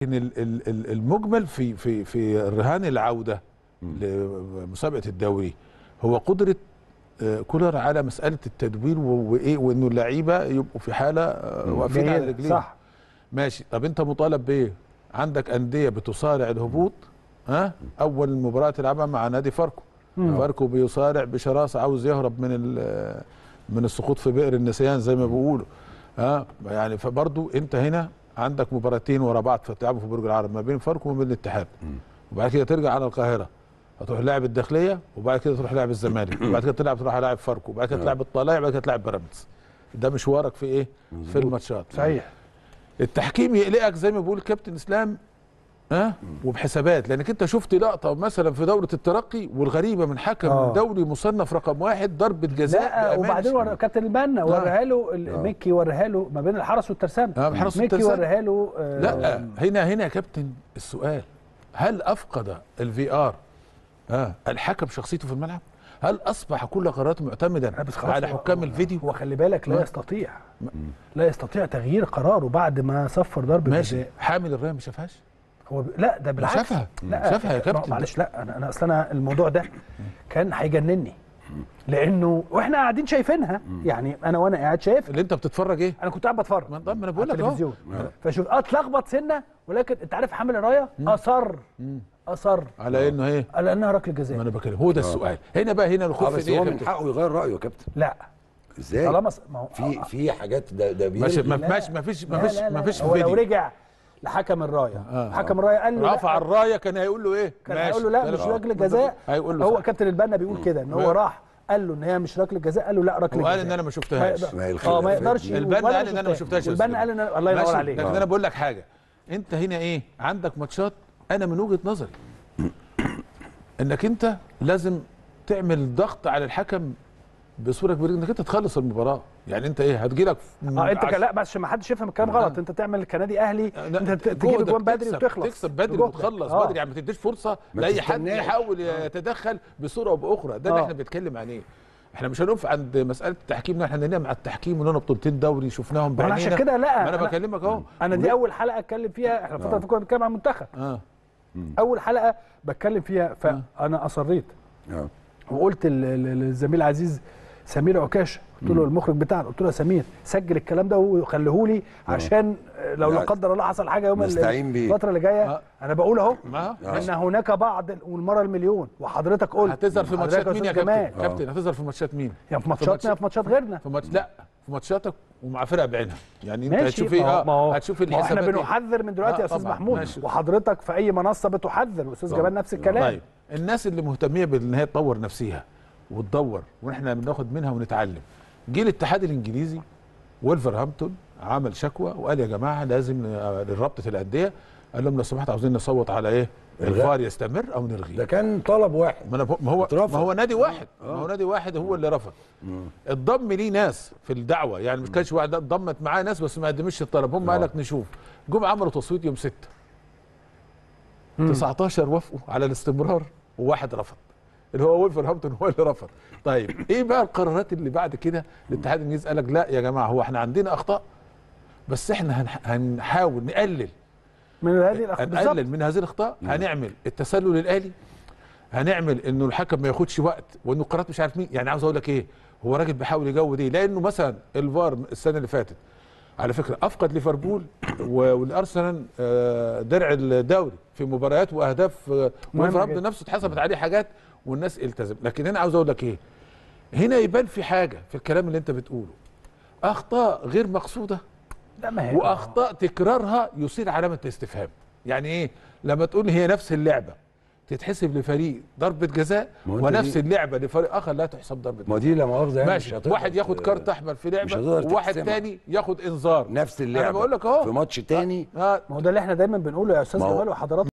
لكن ال- ال- ال- المجمل في في في رهان العوده لمسابقه الدوري هو قدره آه، كولر على مساله التدوير و- وايه وانه اللعيبه يبقوا في حاله آه، واقفين على جيدة، رجليهم صح ماشي طب انت مطالب بايه عندك انديه بتصارع الهبوط ها اول مباراه تلعبها مع نادي فاركو مم. فاركو بيصارع بشراسه عاوز يهرب من ال- من السقوط في بئر النسيان زي ما بيقولوا ها يعني فبرضو انت هنا عندك مباراتين ورا بعض فتلعبوا في برج العرب ما بين فاركو وما بين الاتحاد وبعد كده ترجع على القاهره هتروح لاعب الداخليه وبعد كده تروح لاعب الزمالك وبعد كده تلعب تروح لاعب فاركو وبعد كده تلعب الطلائع وبعد كده تلعب بيراميدز ده مشوارك في ايه في الماتشات صحيح التحكيم يقلقك زي ما بيقول الكابتن اسلام ها وبحسابات لانك انت شفت لقطه مثلا في دوره الترقي والغريبه من حكم آه. دولي مصنف رقم واحد ضربه جزاء لا بأمان وبعدين ورا كابتن البنا وريها له ال- ميكي وريها له ما بين الحرس والترسانه آه، الحرس ميكي والترسانة. وريها له آه، لا هنا هنا يا كابتن السؤال هل افقد الفي ار ها الحكم شخصيته في الملعب؟ هل اصبح كل قراراته معتمدا لا، بس خلاص على هو- حكام هو- الفيديو؟ هو خلي بالك لا ما- يستطيع لا يستطيع تغيير قراره بعد ما صفر ضربه ماشي جزاء حامل الرايه ما شافهاش؟ هو ب... لا ده بالعكس شافها. لا شافها يا كابتن. معلش لا انا انا اصل انا الموضوع ده كان هيجنني لانه واحنا قاعدين شايفينها يعني انا وانا قاعد شايف اللي انت بتتفرج ايه؟ انا كنت قاعد بتفرج ما طب ما انا بقول على لك اهو التلفزيون فشوف اه اتلخبط سنه ولكن انت عارف حامل الرايه اصر اصر على انه ايه؟ على انها ركله ما جزاء انا بكلم هو ده السؤال هنا بقى هنا اه الخوف بس في ايه هو يا من كابتن؟ حقه يغير رايه يا كابتن لا ازاي طالما س- ما هو في في حاجات ده ده ماشي بيلغي ما لا. فيش ما فيش ما لا، فيش لا، ما لا. فيش هو لو فيديو رجع لحكم الرايه آه. حكم الرايه قال له رفع لا الرايه كان هيقول له ايه؟ كان ماشي. هيقول له لا كان- مش آه. ركله جزاء هيقول له هو صح. كابتن البنا بيقول كده ان هو ما- راح قال له ان هي مش ركله جزاء قال له لا ركله وقال جزاء ان انا ما شفتهاش يقدر- ما هي اه الخلافات ما يقدرش دي. يقول البنا ولا قال ان انا ما شفتهاش يا والبنا أستاذ. قال ان أنا- الله ينور ماشي، عليك لكن انا بقول لك حاجه انت هنا ايه عندك ماتشات انا من وجهه نظري انك انت لازم تعمل ضغط على الحكم بصوره كبيره انك انت تخلص المباراه يعني انت ايه هتجيلك اه انت ك- لا بس عشان ما حدش يفهم الكلام غلط انت تعمل كنادي اهلي انت ت- تجيب اجوان بدري وتخلص تكسب بدري بجهدك. وتخلص آه. بدري يعني ما تديش فرصه ما لاي حد تستناش. يحاول يتدخل بصوره او باخرى ده اللي آه. احنا بنتكلم عليه احنا مش هنقف عند مساله التحكيم لا، احنا هننام على التحكيم ولنا بطولتين دوري شفناهم ما انا عشان بعينينا كده لا ما انا أنا- بكلمك اهو انا دي اول حلقه اتكلم فيها احنا الفتره اللي كنا بنتكلم عن المنتخب اه اول حلقه بتكلم فيها فانا اصريت اه وقلت ل- ل- للزميل العزيز سمير عكاشه قلت له المخرج بتاعنا قلت له يا سمير سجل الكلام ده وخليه لي عشان لو لا يعني قدر الله حصل حاجه يوم ال- نستعين بيه. الفتره اللي جايه آه. انا بقول اهو ما ان هناك بعض والمره المليون وحضرتك قلت هتظهر في وحضرتك ماتشات مين يا أستاذ جمال. كابتن كابتن هتظهر في ماتشات مين يا في ماتشاتنا يا في ماتشات غيرنا في ماتش لا في ماتشاتك ومع فرق بعينها يعني انت ماشي هتشوف ما ايه هو- ما هو- اه هتشوف ما هو احنا الحسابات إيه. بنحذر من دلوقتي آه يا استاذ طبعاً، محمود ماشي. وحضرتك في اي منصه بتحذر واستاذ جمال نفس الكلام طيب الناس اللي مهتميه بان هي تطور نفسها وتدور واحنا بناخد منها ونتعلم جه الاتحاد الانجليزي ولفرهامبتون عمل شكوى وقال يا جماعه لازم آه، لرابطه الانديه قال لهم لو سمحت عاوزين نصوت على ايه؟ إلغاء. الفار يستمر او نلغيه ده كان طلب واحد ما انا بق- ما هو اترفض. ما هو نادي واحد ما هو نادي واحد هو اللي رفض اتضم ليه ناس في الدعوه يعني مش كانش واحد اتضمت معاه ناس بس ما قدمش الطلب هم قال لك نشوف جم عملوا تصويت يوم 6 19 وافقوا على الاستمرار وواحد رفض اللي هو ولفرهامبتون هو اللي رفض طيب ايه بقى القرارات اللي بعد كده الاتحاد الانجليزي قال لك لا يا جماعه هو احنا عندنا اخطاء بس احنا هنح- هنحاول نقلل من هذه الاخبار هنقلل من هذه الاخطاء هنعمل التسلل الالي هنعمل انه الحكم ما ياخدش وقت وانه القرارات مش عارف مين يعني عاوز اقول لك ايه هو راجل بيحاول يجود ايه لانه مثلا الفار السنه اللي فاتت على فكره افقد ليفربول و- والارسنال آه، درع الدوري في مباريات واهداف آه، مهم ولفرهامبتون جدا. نفسه اتحسبت عليه حاجات والناس التزم لكن هنا عاوز اقول لك ايه هنا يبان في حاجه في الكلام اللي انت بتقوله اخطاء غير مقصوده لا ما هي واخطاء تكرارها يثير علامه استفهام يعني ايه لما تقول هي نفس اللعبه تتحسب لفريق ضربه جزاء ما هو أنت ونفس دي- اللعبه لفريق اخر لا تحسب ضربه ما جزاء دي لا مؤاخذه يعني مش ماشي هتقدر واحد ياخد ت- كارت احمر في مش لعبه هتقدر وواحد تحسمها. تاني ياخد انذار نفس اللعبه انا بقول لك اهو في ماتش تاني آه ما هو ده اللي احنا دايما بنقوله يا استاذ ما هو- جمال وحضراتكم